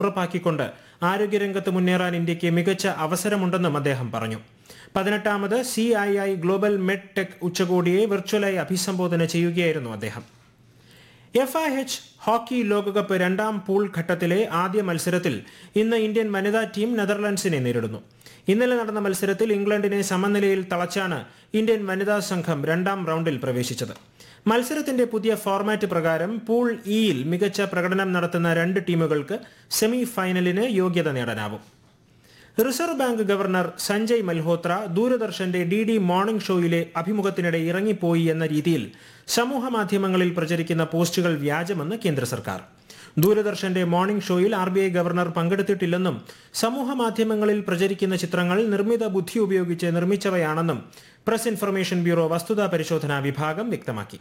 ഉറപ്പാക്കിക്കൊണ്ട് ആരോഗ്യരംഗത്ത് മുന്നേറാൻ ഇന്ത്യക്ക് മികച്ച അവസരമുണ്ടെന്നും അദ്ദേഹം പറഞ്ഞു പതിനെട്ടാമത് C I I global med tech ഉച്ചകോടിയെ വെർച്വലായി അഭിസംബോധന ചെയ്യുകയായിരുന്നു അദ്ദേഹം എഫ് ഐ എച്ച് ഹോക്കി ലോകകപ്പ് രണ്ടാം പൂൾ ഘട്ടത്തിലെ ആദ്യ മത്സരത്തിൽ ഇന്ന് ഇന്ത്യൻ വനിതാ ടീം നെതർലൻഡ്സിനെ നേരിടുന്നു ഇന്നലെ നടന്ന മത്സരത്തിൽ ഇംഗ്ലണ്ടിനെ സമനിലയിൽ തളച്ചാണ് ഇന്ത്യൻ വനിതാ സംഘം രണ്ടാം റൗണ്ടിൽ പ്രവേശിച്ചത് മത്സരത്തിന്റെ പുതിയ ഫോർമാറ്റ് പ്രകാരം പൂൾ ഇയിൽ മികച്ച പ്രകടനം നടത്തുന്ന രണ്ട് ടീമുകൾക്ക് സെമി ഫൈനലിന് യോഗ്യത നേടാനാവും reserve bank governor Sanjay Malhotra ദൂരദർശന്റെ ഡി ഡി മോർണിംഗ് ഷോയിലെ അഭിമുഖത്തിനിടെ ഇറങ്ങിപ്പോയി എന്ന രീതിയിൽ സമൂഹ മാധ്യമങ്ങളിൽ പ്രചരിക്കുന്ന പോസ്റ്റുകൾ വ്യാജമെന്ന് കേന്ദ്ര സർക്കാർ ദൂരദർശന്റെ മോർണിംഗ് ഷോയിൽ ആർ ബി ഐ ഗവർണർ പങ്കെടുത്തിട്ടില്ലെന്നും സമൂഹ മാധ്യമങ്ങളിൽ പ്രചരിക്കുന്ന ചിത്രങ്ങൾ നിർമ്മിത ബുദ്ധി ഉപയോഗിച്ച് നിർമ്മിച്ചവയാണെന്നും പ്രസ് ഇൻഫർമേഷൻ ബ്യൂറോ വസ്തുതാ പരിശോധനാ വിഭാഗം വ്യക്തമാക്കി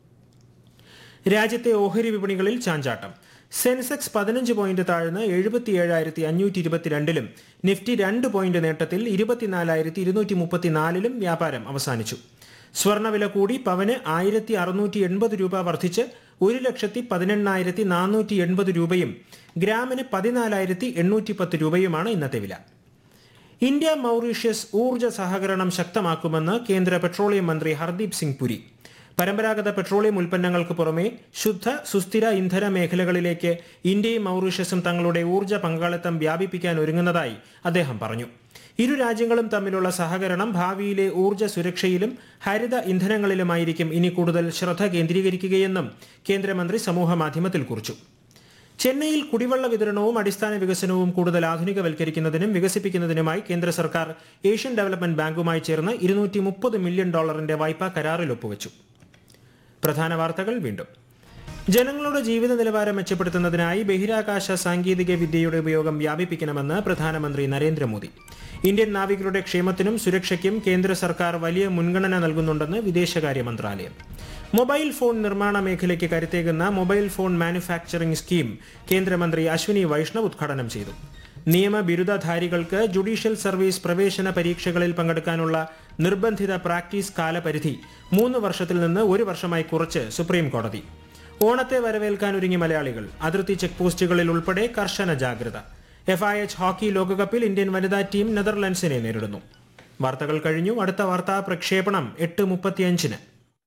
രാജ്യത്തെ ഓഹരി വിപണികളിൽ ചാഞ്ചാട്ടം സെൻസെക്സ് പതിനഞ്ച് പോയിന്റ് താഴ്ന്ന് എഴുപത്തിയേഴായിരത്തി അഞ്ഞൂറ്റി ഇരുപത്തിരണ്ടിലും നിഫ്റ്റി രണ്ട് പോയിന്റ് നേട്ടത്തിൽ ഇരുപത്തിനാലായിരത്തി ഇരുന്നൂറ്റി മുപ്പത്തിനാലിലും വ്യാപാരം അവസാനിച്ചു സ്വർണ്ണവില കൂടി പവന് ആയിരത്തി അറുന്നൂറ്റി എൺപത് രൂപ വർദ്ധിച്ച് ഒരു ലക്ഷത്തി പതിനെണ്ണായിരത്തി നാനൂറ്റി എൺപത് രൂപയും ഗ്രാമിന് പതിനാലായിരത്തി എണ്ണൂറ്റി പത്ത് രൂപയുമാണ് ഇന്നത്തെ വില ഇന്ത്യ മൗറീഷ്യസ് ഊർജ്ജ സഹകരണം ശക്തമാക്കുമെന്ന് കേന്ദ്ര പെട്രോളിയം മന്ത്രി ഹർദീപ് സിംഗ് പുരി പരമ്പരാഗത പെട്രോളിയം ഉൽപ്പന്നങ്ങൾക്ക് പുറമെ ശുദ്ധ സുസ്ഥിര ഇന്ധന മേഖലകളിലേക്ക് ഇന്ത്യയും മൗറീഷ്യസും തങ്ങളുടെ ഊർജ്ജ പങ്കാളിത്തം വ്യാപിപ്പിക്കാൻ ഒരുങ്ങുന്നതായി അദ്ദേഹം പറഞ്ഞു ഇരു രാജ്യങ്ങളും തമ്മിലുള്ള സഹകരണം ഭാവിയിലെ ഊർജ്ജ സുരക്ഷയിലും ഹരിത ഇന്ധനങ്ങളിലുമായിരിക്കും ഇനി കൂടുതൽ ശ്രദ്ധ കേന്ദ്രീകരിക്കുകയെന്നും കേന്ദ്രമന്ത്രി സമൂഹ മാധ്യമത്തിൽ കുറിച്ചു ചെന്നൈയിൽ കുടിവെള്ള വിതരണവും അടിസ്ഥാന വികസനവും കൂടുതൽ ആധുനികവൽക്കരിക്കുന്നതിനും വികസിപ്പിക്കുന്നതിനുമായി കേന്ദ്ര സർക്കാർ ഏഷ്യൻ ഡെവലപ്മെന്റ് ബാങ്കുമായി ചേർന്ന് ഇരുന്നൂറ്റി മുപ്പത് മില്യൺ ഡോളറിന്റെ വായ്പാ കരാറിൽ ഒപ്പുവച്ചു പ്രധാന വാർത്തകൾ വീണ്ടും ജനങ്ങളുടെ ജീവിത നിലവാരം മെച്ചപ്പെടുത്തുന്നതിനായി ബഹിരാകാശ സാങ്കേതിക വിദ്യയുടെ ഉപയോഗം വ്യാപിപ്പിക്കണമെന്ന് പ്രധാനമന്ത്രി നരേന്ദ്രമോദി ഇന്ത്യൻ നാവികരുടെ ക്ഷേമത്തിനും സുരക്ഷയ്ക്കും കേന്ദ്ര സർക്കാർ വലിയ മുൻഗണന നൽകുന്നുണ്ടെന്ന് വിദേശകാര്യ മന്ത്രാലയം മൊബൈൽ ഫോൺ നിർമ്മാണ മേഖലയ്ക്ക് കരുത്തേകുന്ന മൊബൈൽ ഫോൺ മാനുഫാക്ചറിംഗ് സ്കീം കേന്ദ്രമന്ത്രി അശ്വിനി വൈഷ്ണവ് ഉദ്ഘാടനം ചെയ്തു നിയമ ബിരുദധാരികൾക്ക് ജുഡീഷ്യൽ സർവീസ് പ്രവേശന പരീക്ഷകളിൽ പങ്കെടുക്കാനുള്ള നിർബന്ധിത പ്രാക്ടീസ് കാലപരിധി മൂന്ന് വർഷത്തിൽ നിന്ന് ഒരു വർഷമായി കുറച്ച് സുപ്രീം കോടതി ഓണത്തെ വരവേൽക്കാനൊരുങ്ങി മലയാളികൾ അതിർത്തി ചെക്ക് പോസ്റ്റുകളിൽ ഉൾപ്പെടെ കർശന ജാഗ്രത എഫ് ഐ എച്ച് ഹോക്കി ലോകകപ്പിൽ ഇന്ത്യൻ വനിതാ ടീം നെതർലൻഡ്സിനെ നേരിടുന്നു വാർത്തകൾ കഴിഞ്ഞു അടുത്ത വാർത്താ പ്രക്ഷേപണം എട്ട് മുപ്പത്തിയഞ്ചിന്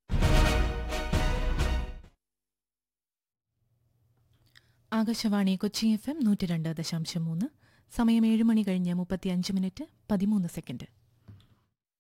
ആകാശവാണി കൊച്ചി എഫ് എം നൂറ്റി രണ്ട് ദശാംശം മൂന്ന് സമയം ഏഴ് മണി കഴിഞ്ഞ് മുപ്പത്തിയഞ്ച് മിനിറ്റ് പതിമൂന്ന് സെക്കൻഡ്